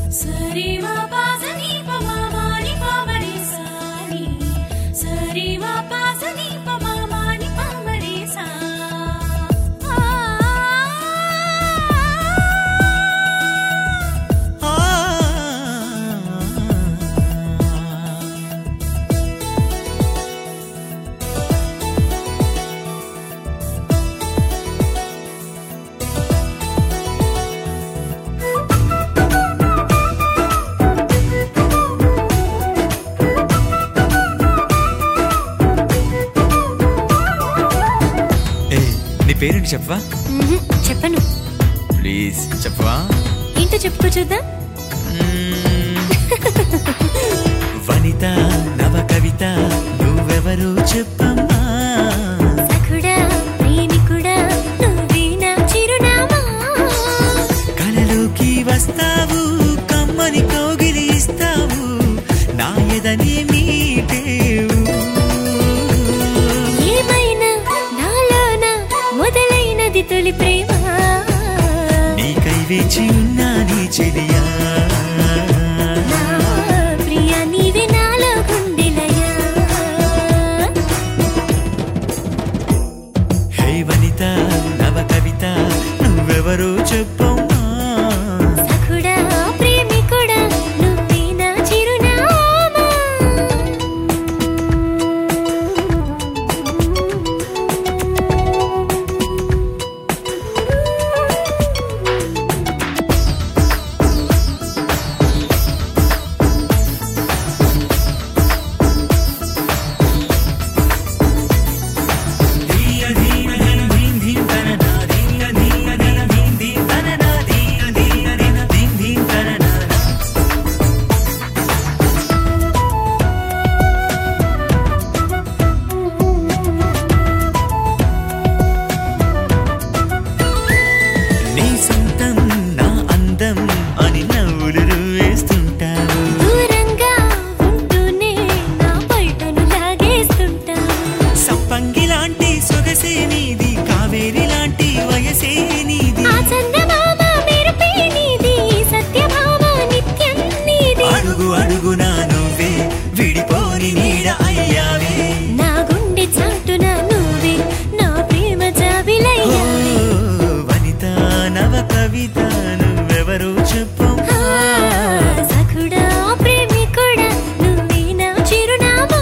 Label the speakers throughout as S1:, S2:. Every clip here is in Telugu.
S1: సరి మా పాస నీ ప మా మా ని ప మరి సా ని సరి మా పాస ని ప మా మా ని ప మరి సా ఆ
S2: ఏ నీ పేరేంటి చెప్పవా
S1: మ్మ్, చెప్పను
S2: ప్లీజ్ చెప్పవా
S1: ఏంటో చెప్పుకో చూద్దాం
S2: వనిత నవ కవిత నువ్వెవరు చెప్పమ్మా
S1: సఖుడా ప్రేమికుడా నువ్వే నా చిరునామా
S2: కలలోకి వస్తావు కమ్మని కౌగిలి ఇస్తావు నా ఎదని మీటేవు
S1: ఏమైనా నాలోన మొదలైనది తొలి ప్రేమ
S2: నీకై వేచి ఉన్నా నీ చెలియా
S1: నా ప్రియా నీవే నాలో గుండెలయా
S2: హే వనిత నవ కవిత నువ్వెవరు చెప్పమ్మా
S1: సఖుడా ప్రేమికుడా నువ్వే నా చిరునామా
S2: నీ సొంతం నా అందం అని నవ్వులు వేస్తుంటావు
S1: దూరంగా ఉంటూనే నా పైటను లాగేస్తుంటా
S2: సంపంగి లాంటి సొగసే నీది కావేరి లాంటి వయసే నీది
S1: ఆ చందమామ మెరుపే నీది సత్యభామ నిత్యం నీది
S2: అడుగు అడుగునా నువ్వే విడిపోని నీడ అయ్యావే
S1: నా గుండె చాటున నువ్వే నా ప్రేమ
S2: ఓ,
S1: జాబిలయ్యావే
S2: వనిత నవ కవిత నువ్వెవరు చెప్పమ్మా
S1: సఖుడా ప్రేమికుడా నువ్వే నా చిరునామా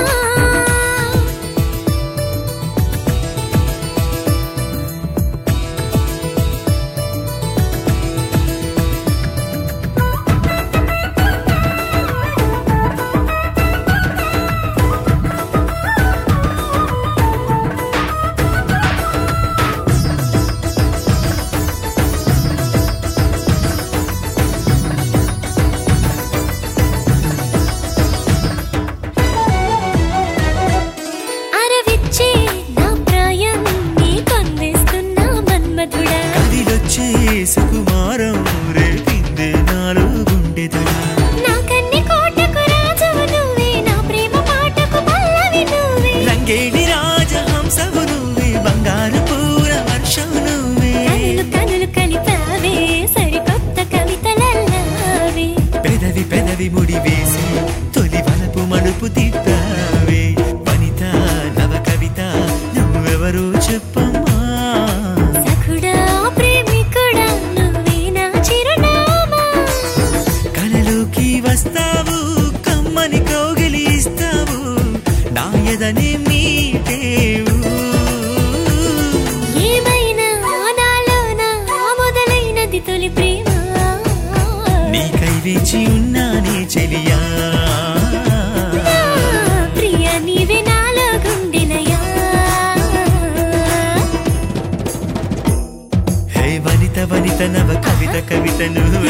S1: అరవిచ్చే నా ప్రాయం నీ కన్వేస్తున్నా మన్మధుడా
S2: కదిలొచ్చే సుకుమారం రేపిందే నాలో గుండెదడా
S1: నా కన్ని కోటకు రాజు నువ్వే నా ప్రేమ పాటకు పల్లవి నువ్వే
S2: రంగేలి రాజహంసవు నువ్వే బంగారు పూల వర్షం నువ్వే
S1: కనులు కనులు కలిపావే సరికొత్త కవితలల్లావే
S2: పెదవి పెదవి ముడి వేసి తొలి వలపు మడుపు తిప్పావే వనిత నవ కవిత నువ్వెవరు చెప్పమ్మా
S1: సఖుడా ప్రేమికుడా నువ్వే నా చిరునామా
S2: కలలోకి వస్తావు కమ్మని కౌగిలి ఇస్తావు నా ఎదని మీటేవు
S1: ఏమైనా నాలోన మొదలైనది తొలి ప్రేమ
S2: నీకై వేచి ఉన్నానే చెలియా
S1: నా ప్రియ నీవే నాలో గుండెలయా
S2: హే వనిత వనిత నవ కవిత కవిత నువ్వు